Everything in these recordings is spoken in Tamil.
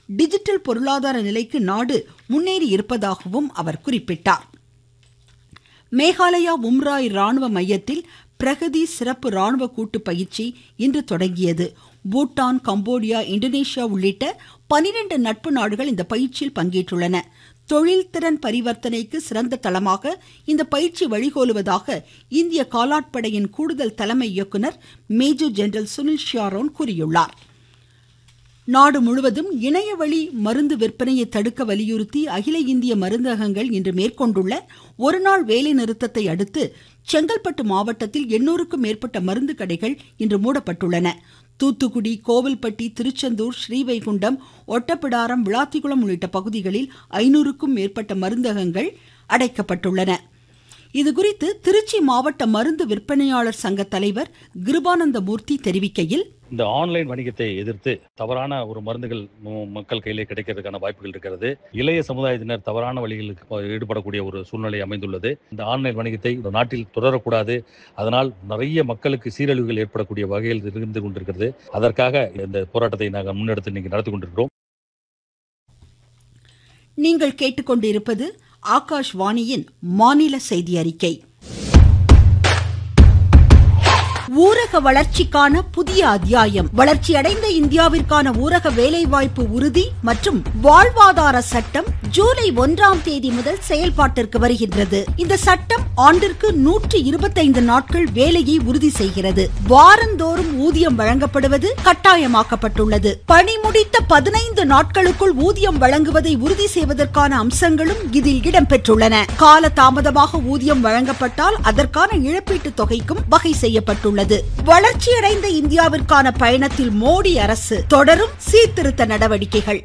டிஜிட்டல் பொருளாதார நிலைக்கு நாடு முன்னேறி இருப்பதாகவும் அவர் குறிப்பிட்டார் மேகாலயா உம்ராய் ராணுவ மையத்தில் பிரகதி சிறப்பு ராணுவ கூட்டு பயிற்சி இன்று தொடங்கியது பூட்டான் கம்போடியா இந்தோனேஷியா உள்ளிட்ட பனிரெண்டு நட்பு நாடுகள் இந்த பயிற்சியில் பங்கேற்றுள்ளன தொழில்திறன் பரிவர்த்தனைக்கு சிறந்த தளமாக இந்த பயிற்சி வழிகோலுவதாக இந்திய காலாட்படையின் கூடுதல் தலைமை இயக்குனர் மேஜர் ஜெனரல் சுனில் ஷியாரோன் கூறியுள்ளார் நாடு முழுவதும் இணையவழி மருந்து விற்பனையை தடுக்க வலியுறுத்தி அகில இந்திய மருந்தகங்கள் இன்று மேற்கொண்டுள்ள ஒருநாள் வேலை நிறுத்தத்தை அடுத்து செங்கல்பட்டு மாவட்டத்தில் எண்ணூறுக்கும் மேற்பட்ட மருந்து கடைகள் இன்று மூடப்பட்டுள்ளன தூத்துக்குடி கோவில்பட்டி திருச்செந்தூர் ஸ்ரீவைகுண்டம் ஒட்டப்பிடாரம் விளாத்திக்குளம் உள்ளிட்ட பகுதிகளில் ஐநூறுக்கும் மேற்பட்ட மருந்தகங்கள் அடைக்கப்பட்டுள்ளன இதுகுறித்து திருச்சி மாவட்ட மருந்து விற்பனையாளர் சங்க தலைவர் கிருபானந்த மூர்த்தி தெரிவிக்கையில் இந்த ஆன்லைன் வணிகத்தை எதிர்த்து தவறான ஒரு மருந்துகள் மக்கள் கையிலே கிடைக்கிறதுக்கான வாய்ப்புகள் இருக்கிறது இளைய சமுதாயத்தினர் தவறான வழிகளுக்கு ஈடுபடக்கூடிய ஒரு சூழ்நிலை அமைந்துள்ளது இந்த ஆன்லைன் வணிகத்தை இந்த நாட்டில் தொடரக்கூடாது அதனால் நிறைய மக்களுக்கு சீரழிவுகள் ஏற்படக்கூடிய வகையில் இருந்து கொண்டிருக்கிறது அதற்காக இந்த போராட்டத்தை நாங்கள் முன்னெடுத்து இன்னைக்கு நடத்தி கொண்டிருக்கிறோம் நீங்கள் கேட்டுக்கொண்டிருப்பது ஆகாஷ்வாணியின் மாநில செய்தி அறிக்கை ஊரக வளர்ச்சிக்கான புதிய அத்தியாயம் வளர்ச்சியடைந்த இந்தியாவிற்கான ஊரக வேலைவாய்ப்பு உறுதி மற்றும் வாழ்வாதார சட்டம் ஜூலை ஒன்றாம் தேதி முதல் செயல்பாட்டிற்கு வருகின்றது இந்த சட்டம் ஆண்டிற்கு நூற்றி இருபத்தைந்து நாட்கள் வேலையை உறுதி செய்கிறது வாரந்தோறும் ஊதியம் வழங்கப்படுவது கட்டாயமாக்கப்பட்டுள்ளது பணி முடித்த பதினைந்து நாட்களுக்குள் ஊதியம் வழங்குவதை உறுதி செய்வதற்கான அம்சங்களும் இதில் இடம்பெற்றுள்ளன கால தாமதமாக ஊதியம் வழங்கப்பட்டால் அதற்கான இழப்பீட்டு தொகைக்கும் வகை செய்யப்பட்டுள்ளது உள்ளது வளர்ச்சியடைந்த இந்தியாவிற்கான பயணத்தில் மோடி அரசு தொடரும் சீர்திருத்த நடவடிக்கைகள்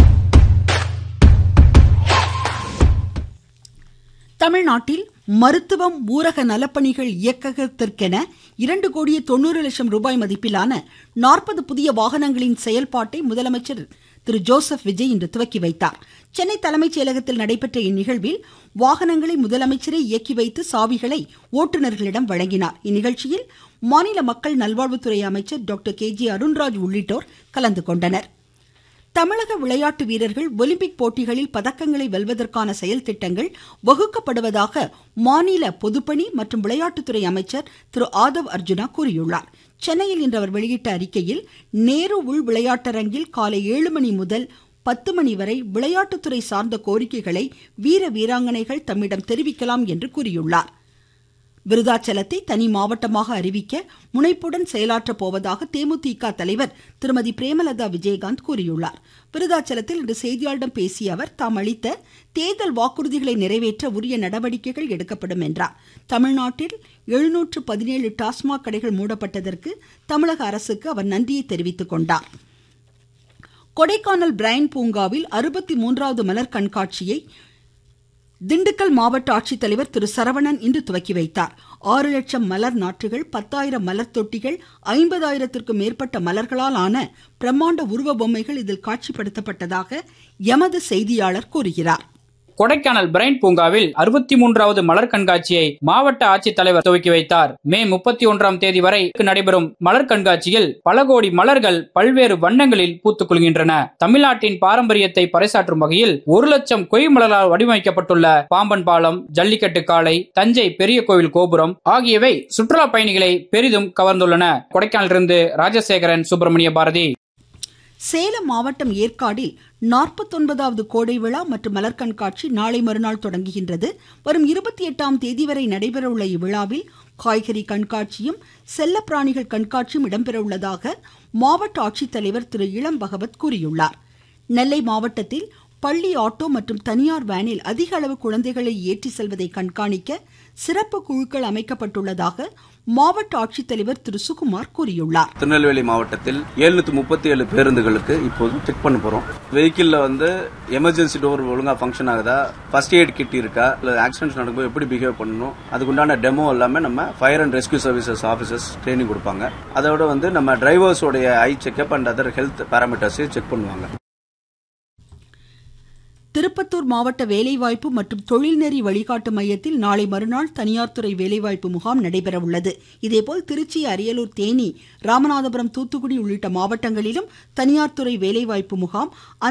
தமிழ்நாட்டில் மருத்துவம் ஊரக நலப்பணிகள் இயக்ககத்திற்கென இரண்டு கோடியே தொண்ணூறு லட்சம் ரூபாய் மதிப்பிலான நாற்பது புதிய வாகனங்களின் செயல்பாட்டை முதலமைச்சர் திரு ஜோசப் விஜய் இன்று துவக்கி வைத்தார் சென்னை தலைமைச் செயலகத்தில் நடைபெற்ற இந்நிகழ்வில் வாகனங்களை முதலமைச்சரே இயக்கி வைத்து சாவிகளை ஓட்டுநர்களிடம் வழங்கினார் இந்நிகழ்ச்சியில் மாநில மக்கள் நல்வாழ்வுத்துறை அமைச்சர் டாக்டர் கே ஜி அருண்ராஜ் உள்ளிட்டோர் கலந்து கொண்டனர் தமிழக விளையாட்டு வீரர்கள் ஒலிம்பிக் போட்டிகளில் பதக்கங்களை வெல்வதற்கான செயல் திட்டங்கள் வகுக்கப்படுவதாக மாநில பொதுப்பணி மற்றும் விளையாட்டுத்துறை அமைச்சர் திரு ஆதவ் அர்ஜுனா கூறியுள்ளார் சென்னையில் இன்று அவர் வெளியிட்ட அறிக்கையில் நேரு உள் விளையாட்டரங்கில் காலை ஏழு மணி முதல் பத்து மணி வரை விளையாட்டுத்துறை சார்ந்த கோரிக்கைகளை வீர வீராங்கனைகள் தம்மிடம் தெரிவிக்கலாம் என்று கூறியுள்ளார் விருதாச்சலத்தை தனி மாவட்டமாக அறிவிக்க முனைப்புடன் செயலாற்றப் போவதாக தேமுதிக தலைவர் திருமதி பிரேமலதா விஜயகாந்த் கூறியுள்ளார் விருதாச்சலத்தில் இன்று செய்தியாளர்களிடம் பேசிய அவர் தாம் அளித்த தேர்தல் வாக்குறுதிகளை நிறைவேற்ற உரிய நடவடிக்கைகள் எடுக்கப்படும் என்றார் தமிழ்நாட்டில் எழுநூற்று பதினேழு டாஸ்மாக் கடைகள் மூடப்பட்டதற்கு தமிழக அரசுக்கு அவர் நன்றியை தெரிவித்துக் கொண்டார் கொடைக்கானல் பிரைன் பூங்காவில் அறுபத்தி மூன்றாவது மலர் கண்காட்சியை திண்டுக்கல் மாவட்ட ஆட்சித்தலைவர் திரு சரவணன் இன்று துவக்கி வைத்தார் ஆறு லட்சம் மலர் நாற்றுகள் பத்தாயிரம் மலர் தொட்டிகள் ஐம்பதாயிரத்திற்கும் மேற்பட்ட மலர்களால் ஆன பிரம்மாண்ட உருவ பொம்மைகள் இதில் காட்சிப்படுத்தப்பட்டதாக எமது செய்தியாளர் கூறுகிறார் கொடைக்கானல் பிரைன் பூங்காவில் அறுபத்தி மூன்றாவது மலர் கண்காட்சியை மாவட்ட ஆட்சித்தலைவர் துவக்கி வைத்தார் மே முப்பத்தி ஒன்றாம் தேதி வரை நடைபெறும் மலர் கண்காட்சியில் பல கோடி மலர்கள் பல்வேறு வண்ணங்களில் பூத்துக் கொள்கின்றன தமிழ்நாட்டின் பாரம்பரியத்தை பறைசாற்றும் வகையில் ஒரு லட்சம் கொய் மலரால் வடிவமைக்கப்பட்டுள்ள பாம்பன் பாலம் ஜல்லிக்கட்டு காளை தஞ்சை பெரிய கோவில் கோபுரம் ஆகியவை சுற்றுலா பயணிகளை பெரிதும் கவர்ந்துள்ளன கொடைக்கானலிருந்து ராஜசேகரன் சுப்பிரமணிய பாரதி சேலம் மாவட்டம் ஏற்காடில் நாற்பத்தொன்பதாவது கோடை விழா மற்றும் மலர் கண்காட்சி நாளை மறுநாள் தொடங்குகின்றது வரும் இருபத்தி எட்டாம் தேதி வரை நடைபெறவுள்ள இவ்விழாவில் காய்கறி கண்காட்சியும் செல்லப்பிராணிகள் கண்காட்சியும் இடம்பெறவுள்ளதாக மாவட்ட ஆட்சித்தலைவர் திரு இளம் பகவத் கூறியுள்ளார் நெல்லை மாவட்டத்தில் பள்ளி ஆட்டோ மற்றும் தனியார் வேனில் அதிக அளவு குழந்தைகளை ஏற்றி செல்வதை கண்காணிக்க சிறப்பு குழுக்கள் அமைக்கப்பட்டுள்ளதாக மாவட்ட ஆட்சித்தலைவர் திரு சுகுமார் கூறியுள்ளார் திருநெல்வேலி மாவட்டத்தில் எழுநூத்தி முப்பத்தி ஏழு பேருந்துகளுக்கு இப்போது செக் பண்ண போறோம் வெஹிக்கிள்ல வந்து எமர்ஜென்சி டோர் ஒழுங்கா ஃபங்க்ஷன் ஆகுதா ஃபர்ஸ்ட் எய்ட் கிட் இருக்கா இல்ல ஆக்சிடென்ட் நடக்கும்போது எப்படி பிஹேவ் பண்ணணும் அதுக்குண்டான டெமோ எல்லாமே நம்ம fire and rescue services officers training கொடுப்பாங்க அதோட வந்து நம்ம டிரைவர்ஸோடைய eye checkup and other health பேராமீட்டர்ஸையும் செக் பண்ணுவாங்க திருப்பத்தூர் மாவட்ட வேலைவாய்ப்பு மற்றும் தொழில்நெறி வழிகாட்டு மையத்தில் நாளை மறுநாள் தனியார் துறை வேலைவாய்ப்பு முகாம் நடைபெற உள்ளது இதேபோல் திருச்சி அரியலூர் தேனி ராமநாதபுரம் தூத்துக்குடி உள்ளிட்ட மாவட்டங்களிலும் தனியார் துறை வேலைவாய்ப்பு முகாம்